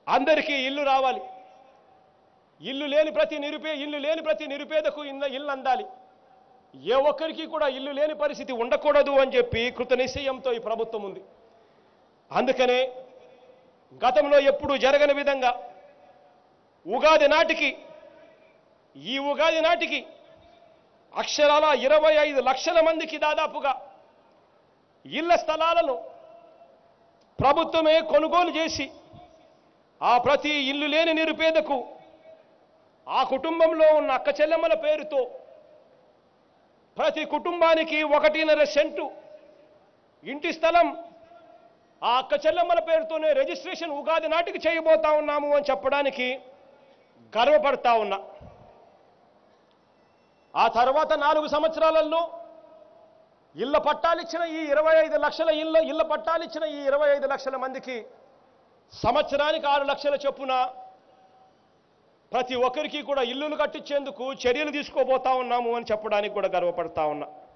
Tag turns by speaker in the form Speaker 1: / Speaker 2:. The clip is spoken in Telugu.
Speaker 1: అందరికీ ఇల్లు రావాలి ఇల్లు లేని ప్రతి నిరుపే ఇల్లు లేని ప్రతి నిరుపేదకు ఇన్న ఇల్లు అందాలి ఏ ఒక్కరికి కూడా ఇల్లు లేని పరిస్థితి ఉండకూడదు అని చెప్పి కృత నిశ్చయంతో ఈ ప్రభుత్వం ఉంది అందుకనే గతంలో ఎప్పుడూ జరగని విధంగా ఉగాది నాటికి ఈ ఉగాది నాటికి అక్షరాల ఇరవై ఐదు లక్షల మందికి దాదాపుగా ఇళ్ల స్థలాలను ప్రభుత్వమే కొనుగోలు చేసి ఆ ప్రతి ఇల్లు లేని నిరుపేదకు ఆ కుటుంబంలో ఉన్న అక్క చెల్లెమ్మల పేరుతో ప్రతి కుటుంబానికి ఒకటిన్నర సెంటు ఇంటి స్థలం ఆ అక్క చెల్లెమ్మల పేరుతోనే రిజిస్ట్రేషన్ ఉగాది నాటికి చేయబోతా ఉన్నాము అని చెప్పడానికి గర్వపడతా ఉన్నా ఆ తర్వాత నాలుగు సంవత్సరాలలో ఇళ్ల పట్టాలిచ్చిన ఈ ఇరవై ఐదు లక్షల ఇళ్ళ ఇళ్ల పట్టాలిచ్చిన ఈ ఇరవై ఐదు లక్షల మందికి సంవత్సరానికి ఆరు లక్షల చొప్పున ప్రతి ఒక్కరికి కూడా ఇల్లులు కట్టించేందుకు చర్యలు తీసుకోబోతా ఉన్నాము అని చెప్పడానికి కూడా గర్వపడతా ఉన్నా